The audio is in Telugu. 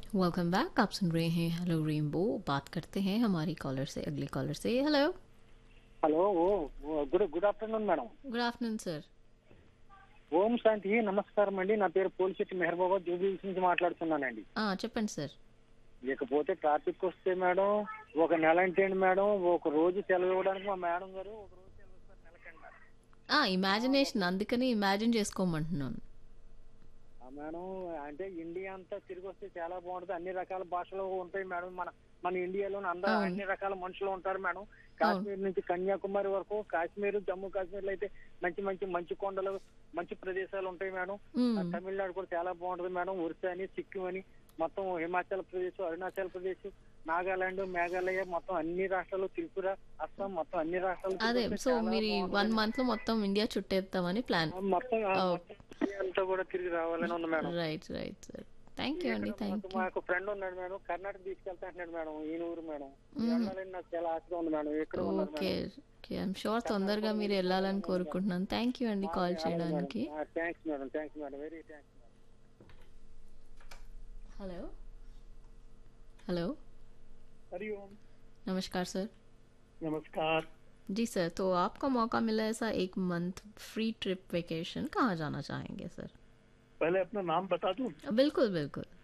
वेलकम बैक आप सुन रहे हैं हेलो रेनबो बात करते हैं हमारी कॉलर से अगले कॉलर से हेलो హలో ఓ ఓ, good good afternoon madam good afternoon sir ఓం శాంతి నమస్కారం అండి నా పేరు పోలిశెట్టి మెహర్బాబా జూబిల్స్ నుంచి మాట్లాడుతున్నానండి చెప్పండి సార్ ఇకపోతే ట్రాఫిక్ వస్తే మేడం ఒక నెల అంటే ఏంటి మేడం ఒక రోజు సెలవు ఇవ్వడానికి మా మేడం గారు ఒక రోజు సెలవు ఇస్తారు నెలకండి మేడం. ఇమాజినేషన్ అందుకని ఇమాజిన్ చేసుకోమంటున్నాను ఆ మేడం అంటే ఇండియా అంతా తిరిగి వస్తే చాలా బాగుంటుంది అన్ని రకాల భాషలు ఉంటాయి మేడం మన మన ఇండియాలో అందరూ అవును. అన్ని రకాల మనుషులు ఉంటారు మేడం కాశ్మీర్ నుంచి కన్యాకుమారి వరకు కాశ్మీర్ జమ్మూ కాశ్మీర్ అయితే మంచి మంచి మంచి కొండలు మంచి ప్రదేశాలు ఉంటాయి మేడం మ్మ్. ఆ తమిళనాడు కూడా చాలా బాగుంటుంది మేడం ఒరిస్సా అని సిక్కిం అని మొత్తం హిమాచల్ ప్రదేశ్ అరుణాచల్ ప్రదేశ్ నాగాలాండ్ మేఘాలయ మొత్తం అన్ని రాష్ట్రాలు త్రిపుర అస్సాం మొత్తం అన్ని రాష్ట్రాలు అదే తిరిగి సో చాలా మీరు బాగుంటుంది. వన్ మంత్ లో మొత్తం ఇండియా చుట్టేద్దామని ప్లాన్ ఆ మొత్తం ఆ ఓ. మొత్తం ఇండియా అంతా కూడా తిరిగి రావాలని ఉంది madam right right sir thank you అండి ఇక్కడ థ్యాంక్ మాకు- యూ మాకు ఫ్రెండ్ ఉన్నాడు మేడం కర్ణాటక తీసుకెళ్తా అంటున్నాడు మేడం ఈయన ఊరు మేడం మ్మ్. వెళ్ళాలని నాకు చాలా ఆశగా ఉంది మేడం ఎక్కడ ఉన్నారు ఓకే ఓకే ఐఎమ్ షూర్ తొందరగా మీరు వెళ్ళాలని కోరుకుంటున్నాను థ్యాంక్ యూ అండి కాల్ చేయడానికి thanks madam thanks madam very thanks madam hello hello हरिओम नमस्कार सर नमस्कार जी सर तो आपका मौका मिला ऐसा एक मंथ फ्री ट्रिप वेकेशन कहाँ जाना चाहेंगे सर पहले अपना नाम बता दूं बिल्कुल बिल्कुल